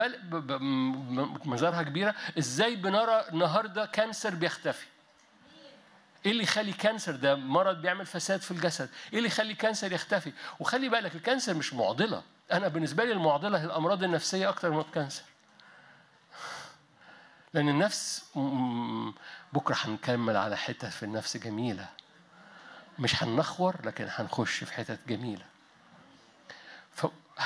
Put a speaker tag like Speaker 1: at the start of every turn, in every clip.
Speaker 1: مظاهرها كبيره ازاي بنرى النهارده كانسر بيختفي ايه اللي يخلي كانسر ده مرض بيعمل فساد في الجسد ايه اللي يخلي كانسر يختفي وخلي بالك الكانسر مش معضله انا بالنسبه لي المعضله هي الامراض النفسيه اكتر من الكانسر لان النفس بكره هنكمل على حتت في النفس جميله مش هنخور لكن هنخش في حتت جميله ف...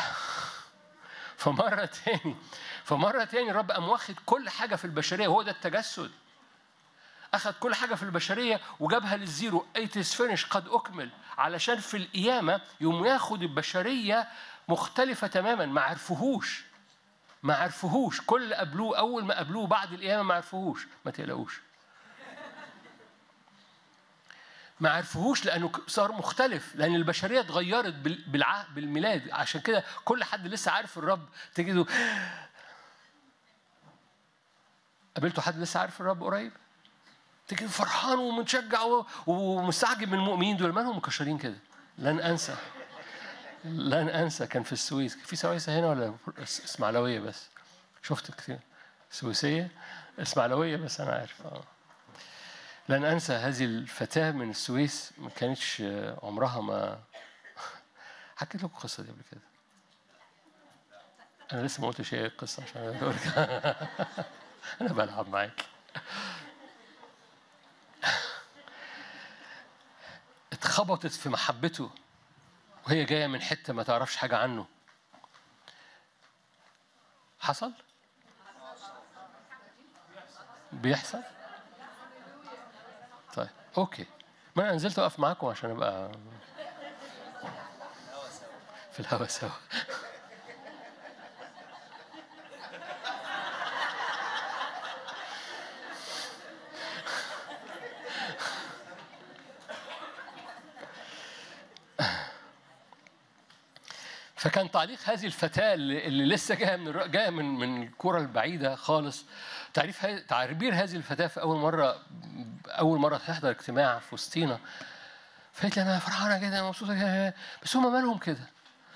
Speaker 1: فمرة تاني فمرة تاني الرب قام واخد كل حاجة في البشرية هو ده التجسد أخذ كل حاجة في البشرية وجابها للزيرو ايتس فينش قد أكمل علشان في القيامة يوم ياخد البشرية مختلفة تماما ما عرفوهوش ما عرفوهوش كل اللي قابلوه أول ما قابلوه بعد القيامة ما عرفوهوش ما تقلقوش ما عرفوهوش لانه صار مختلف لان البشريه اتغيرت بالع... بالميلاد عشان كده كل حد لسه عارف الرب تجده قابلتوا حد لسه عارف الرب قريب؟ تجده فرحان ومتشجع ومستعجب من المؤمنين دول مالهم مكشرين كده؟ لن انسى لن انسى كان في السويس في سويسه هنا ولا اسماعيلويه بس؟ شفت كتير سويسيه اسماعيلويه بس انا عارف اه لن انسى هذه الفتاه من السويس ما كانتش عمرها ما حكيت لكم القصه دي قبل كده انا لسه ما قلتش ايه القصه عشان اقول انا بلعب معاك اتخبطت في محبته وهي جايه من حته ما تعرفش حاجه عنه حصل بيحصل طيب اوكي ما انا نزلت اقف معاكم عشان ابقى في الهوا سوا فكان تعليق هذه الفتاة اللي, اللي لسه جاية من جاية من من الكرة البعيدة خالص تعريف تعبير هذه الفتاة في أول مرة أول مرة تحضر اجتماع في وسطينا فقالت لي أنا فرحانة جدا مبسوطة جدا بس هم مالهم كده؟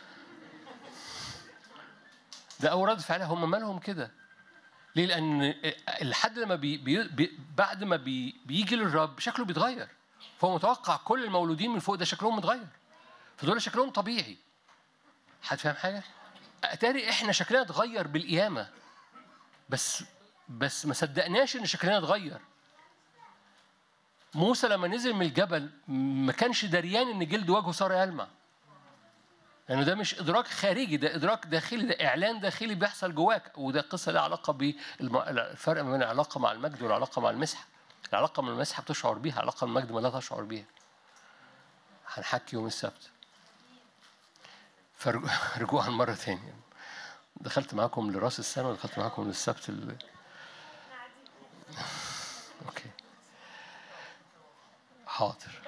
Speaker 1: ده أول رد فعلها هم مالهم كده؟ ليه؟ لأن الحد لما بي بي بعد ما بي بيجي للرب شكله بيتغير فهو متوقع كل المولودين من فوق ده شكلهم متغير فدول شكلهم طبيعي حد فاهم حاجة؟ أتاري إحنا شكلنا اتغير بالقيامة بس بس ما صدقناش إن شكلنا اتغير موسى لما نزل من الجبل ما كانش دريان إن جلد وجهه صار يلمع لأنه ده مش إدراك خارجي ده إدراك داخلي ده إعلان داخلي بيحصل جواك وده قصة لها علاقة بالفرق بين العلاقة مع المجد والعلاقة مع المسحة العلاقة مع المسحة بتشعر بيها العلاقة مع المجد ما لا تشعر بيها هنحكي يوم السبت فرجوعا مرة تانية دخلت معاكم لراس السنة ودخلت معاكم للسبت ال... أوكي حاضر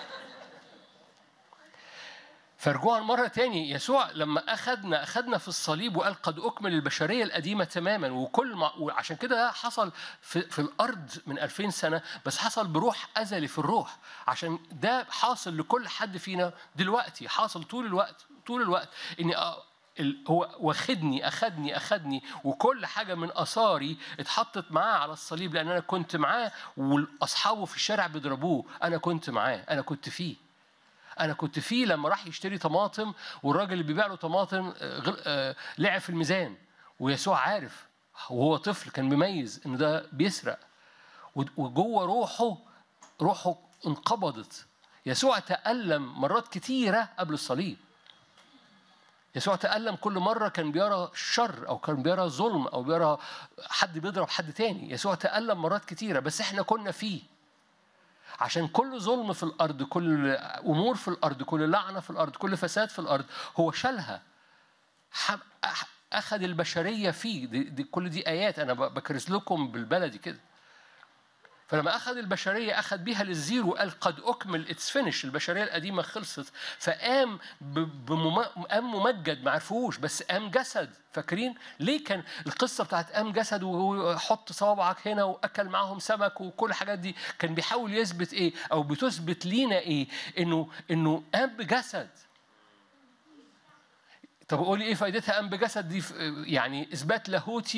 Speaker 1: فرجوعا مرة تاني يسوع لما أخذنا أخذنا في الصليب وقال قد أكمل البشرية القديمة تماما وكل ما وعشان كده ده حصل في, في الأرض من 2000 سنة بس حصل بروح أزلي في الروح عشان ده حاصل لكل حد فينا دلوقتي حاصل طول الوقت طول الوقت إن هو واخدني أخدني أخدني وكل حاجة من آثاري اتحطت معاه على الصليب لأن أنا كنت معاه وأصحابه في الشارع بيضربوه أنا كنت معاه أنا كنت فيه انا كنت فيه لما راح يشتري طماطم والراجل اللي بيبيع له طماطم لعب في الميزان ويسوع عارف وهو طفل كان بيميز ان ده بيسرق وجوه روحه روحه انقبضت يسوع تألم مرات كتيرة قبل الصليب يسوع تألم كل مرة كان بيرى شر أو كان بيرى ظلم أو بيرى حد بيضرب حد تاني يسوع تألم مرات كتيرة بس احنا كنا فيه عشان كل ظلم في الارض كل امور في الارض كل لعنه في الارض كل فساد في الارض هو شالها اخذ البشريه فيه دي, دي كل دي ايات انا بكرس لكم بالبلدي كده فلما اخذ البشريه اخذ بيها للزيرو قال قد اكمل اتس فينش البشريه القديمه خلصت فقام قام ممجد ما عرفوش بس قام جسد فاكرين ليه كان القصه بتاعت قام جسد وحط صوابعك هنا واكل معاهم سمك وكل الحاجات دي كان بيحاول يثبت ايه او بتثبت لينا ايه انه انه قام بجسد طب قولي ايه فائدتها قام بجسد دي ف- يعني اثبات لاهوتي